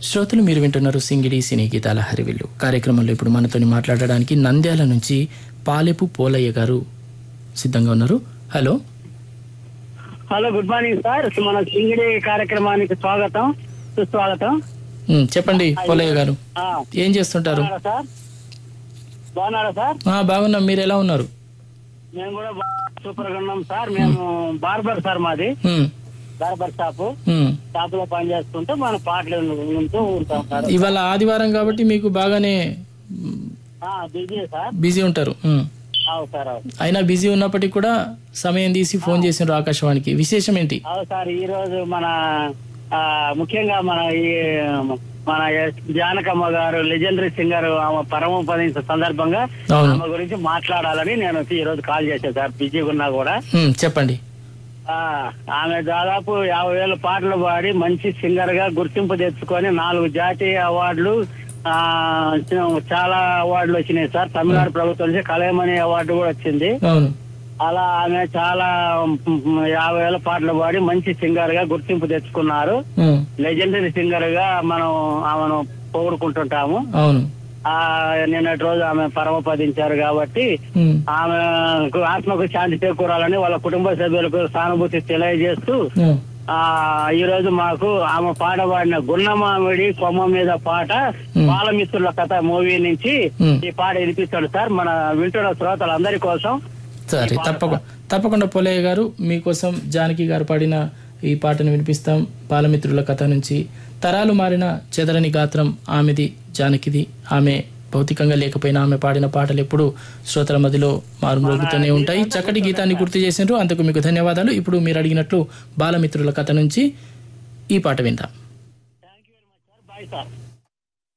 శ్రోతలు మీరు వింటున్నారు సింగిడి సినీ గీతాల హరివిల్లు కార్యక్రమంలో ఇప్పుడు మనతోని మాట్లాడడానికి నంద్యాల నుంచి పాలెపు పోలయ్య గారు సిద్ధంగా ఉన్నారు hello hello good morning sir మన సింగిడి కార్యక్రమానికి స్వాగతం సుస్వాగతం ఉమ్, చెప్పండి పోలయ్య గారు ఆ, ఏం చేస్తుంటారు బాగున్నారా సార్ బాగున్నారా సార్ ఆ, బాగున్నాం మీరు ఎలా ఉన్నారు మేము కూడా సూపర్ గా ఉన్నాం సార్ మేము బార్బర్ సార్ మాది um, barber shop um. Shop లో పని చేసుకుంటూ మన పాటలు వింటూ ఉంటాం సార్ ఇవాళ ఆదివారం కాబట్టి మీకు బాగానే బిజీ సార్ బిజీ ఉంటారు ఉమ్. అవు సార్ అవు అయినా బిజీ ఉన్నప్పటికీ కూడా సమయం తీసి ఫోన్ చేసిండ్రు ఆకాశవాణికి విశేషం ఏంటి అవు సార్ ఈ రోజు మన ఆ, ముఖ్యంగా మన ఈ మన ఎస్ జానకమ్మ గారు లెజెండరీ సింగర్ ఆమె పరమపదించిన సందర్భంగా అవును ఆమె గురించి మాట్లాడాలని నేను ఈ రోజు కాల్ చేశాను సార్ బిజీగా ఉన్నా కూడా ఉమ్, చెప్పండి ఆ, ఆమె దాదాపు యాభై వేల పాటలు పాడి మంచి సింగర్ గా గుర్తింపు తెచ్చుకొని నాలుగు జాతీయ అవార్డులు ఆ చాలా అవార్డులు వచ్చినాయి సార్ తమిళనాడు ప్రభుత్వం నుంచి కలయమణి అవార్డు కూడా వచ్చింది అవును అలా ఆమె చాలా మ్, యాభై వేల పాటలు పాడి మంచి సింగర్ గా గుర్తింపు తెచ్చుకున్నారు ఉమ్, లెజెండరీ సింగర్ గా మనం ఆమెను పొగుడుకుంటుంటాము అవును ఆ నిన్నటి రోజు ఆమె పరమపదించారు కాబట్టి ఉమ్, ఆమెకు ఆత్మకు శాంతి చేకూరాలని వాళ్ళ కుటుంబ సభ్యులకు సానుభూతి తెలియజేస్తూ ఉమ్, ఆ ఈ రోజు మాకు ఆమె పాడబడిన గున్నమామిడి కొమ్మ మీద పాట బాలమిత్రుల కథ మూవీ నుంచి ఉమ్. ఈ పాట వినిపిస్తాడు సార్ మన వింటున్న శ్రోతలందరి కోసం సరే తప్పకుండా తప్పకుండా పోలయ్య గారు మీకోసం జానకి గారు పాడిన ఈ పాటను వినిపిస్తాం బాలమిత్రుల కథ నుంచి తరాలు మారిన చెదరని గాత్రం ఆమెది జానకిది ఆమె భౌతికంగా లేకపోయినా ఆమె పాడిన పాటలు ఎప్పుడు శ్రోతల మధ్యలో మారు మ్రోగుతూనే ఉంటాయి చక్కటి గీతాన్ని గుర్తు చేసిండ్రు అందుకు మీకు ధన్యవాదాలు ఇప్పుడు మీరు అడిగినట్లు బాలమిత్రుల కథ నుంచి ఈ పాట విందాం బాయ్ సార్